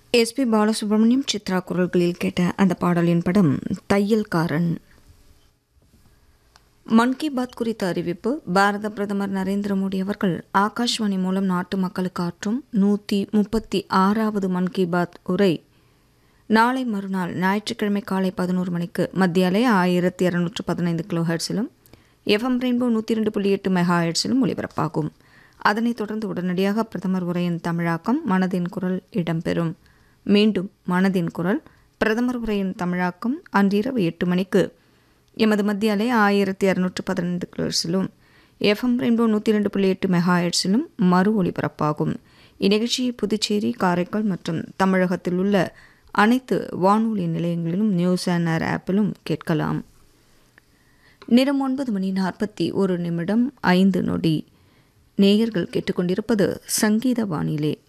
SP Balasubramaniam Chitra குரல்களில் கேட்ட அந்த பாடலின் படம் தையல்காரன் மன் கி பாத் குறித்த அறிவிப்பு பாரத பிரதமர் நரேந்திர மோடி அவர்கள் ஆகாஷ்வாணி மூலம் நாட்டு மக்களுக்கு ஆற்றும் நூற்றி முப்பத்தி ஆறாவது மன் கி பாத் உரை நாளை மறுநாள் ஞாயிற்றுக்கிழமை காலை பதினோரு மணிக்கு மத்திய அலை ஆயிரத்தி இரநூற்று பதினைந்து கிலோ ஹெர்ட்ஸிலும் எஃப்எம் ரெயின்போ நூற்றி இரண்டு புள்ளி எட்டு மெகா ஹெர்ட்ஸிலும் ஒலிபரப்பாகும் அதனைத் தொடர்ந்து உடனடியாக பிரதமர் உரையின் தமிழாக்கம் மனதின் குரல் இடம்பெறும் மீண்டும் மனதின் குரல் பிரதமர் உரையின் தமிழாக்கம் அன்றிரவு எட்டு மணிக்கு எமது மத்திய அலை ஆயிரத்தி இரநூற்று பதினைந்து கிலோஸிலும் எஃப்எம் ரெயின்போ நூற்றி ரெண்டு புள்ளி எட்டு மெகாஹெட்ஸிலும் மறு ஒலிபரப்பாகும் இந்நிகழ்ச்சியை புதுச்சேரி காரைக்கால் மற்றும் தமிழகத்தில் உள்ள அனைத்து வானொலி நிலையங்களிலும் நியூஸ் அண்ட் ஏர் ஆப்பிலும் கேட்கலாம் நிறம் ஒன்பது மணி நாற்பத்தி ஒரு நிமிடம் ஐந்து நொடி நேயர்கள் கேட்டுக்கொண்டிருப்பது சங்கீத வானிலை